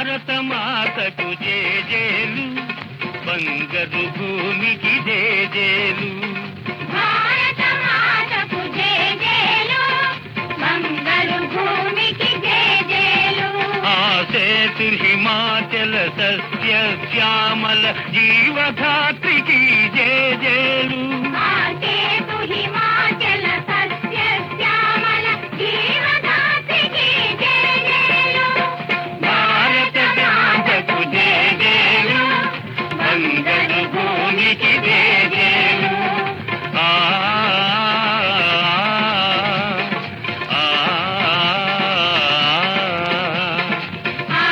భారత మాతకు జేజేలు బంగరు భూమికి జేజేలు భారత మాతకు జేజేలు మంగళ భూమికి జేజేలు ఆ సేతు హిమాచల సస్య శ్యామల జీవధాత్రికి జేజేలు ఆసేతు హిమాచల సస్య శ్యామల జీవదాత్రికి జేజేలు భారత మాతకు జేజేలు బంగరు భూమికి జేజేలు ఆ ఆ, ఆ.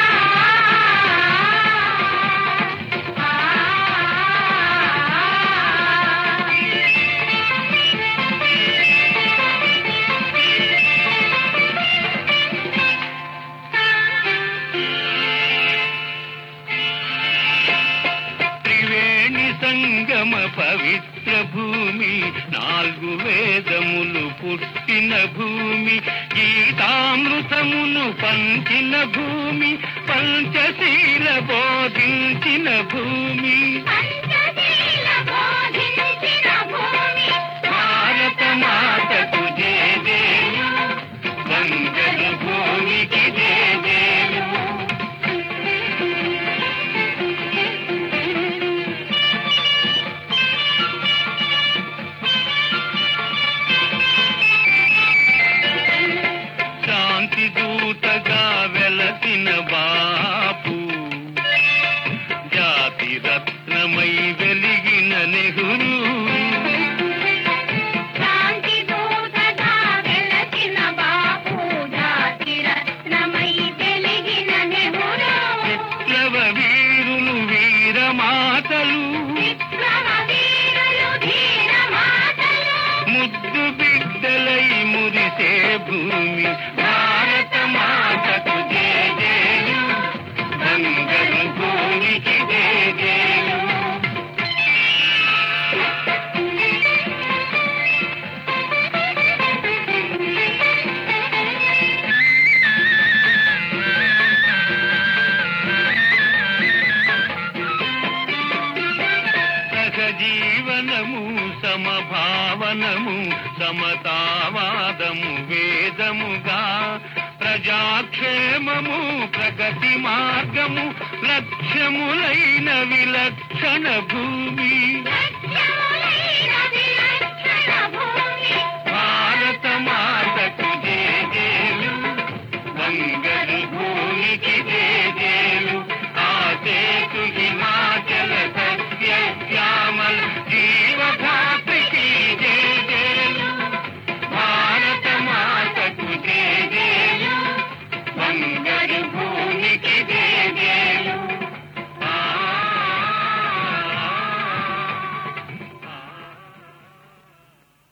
త్రివేణి సంగమ పవిత్ర భూమి నాలుగు వేదములు పుట్టిన భూమి గీతామృతమును పంచిన భూమి పంచశీల బోధించిన భూమి పంచశీల బోధించిన భూమి భారత మాతకు జేజేలు బంగరు భూమికి జేజేలు శాంతి దూతగా వెలసిన బాపు జాతి రత్నమై వెలిగిన నెహ్రూ శాంతి దూతగా వెలసిన బాపు జాతి రత్నమై వెలిగిన నెహ్రూ విప్లవ వీరులు వీరమాతలు విక్రమ వీరులు ధీర మాతలు ముద్దు బిడ్డలై మురిసే భూమి భారత మాతకు జేజేలు బంగరు భూమికి జేజేలు సహజీవనము సమభావనము సమతావాదము వేదముగా ప్రజాక్షేమము ప్రగతి మార్గము లక్ష్యములైన విలక్షణ భూమి లక్ష్య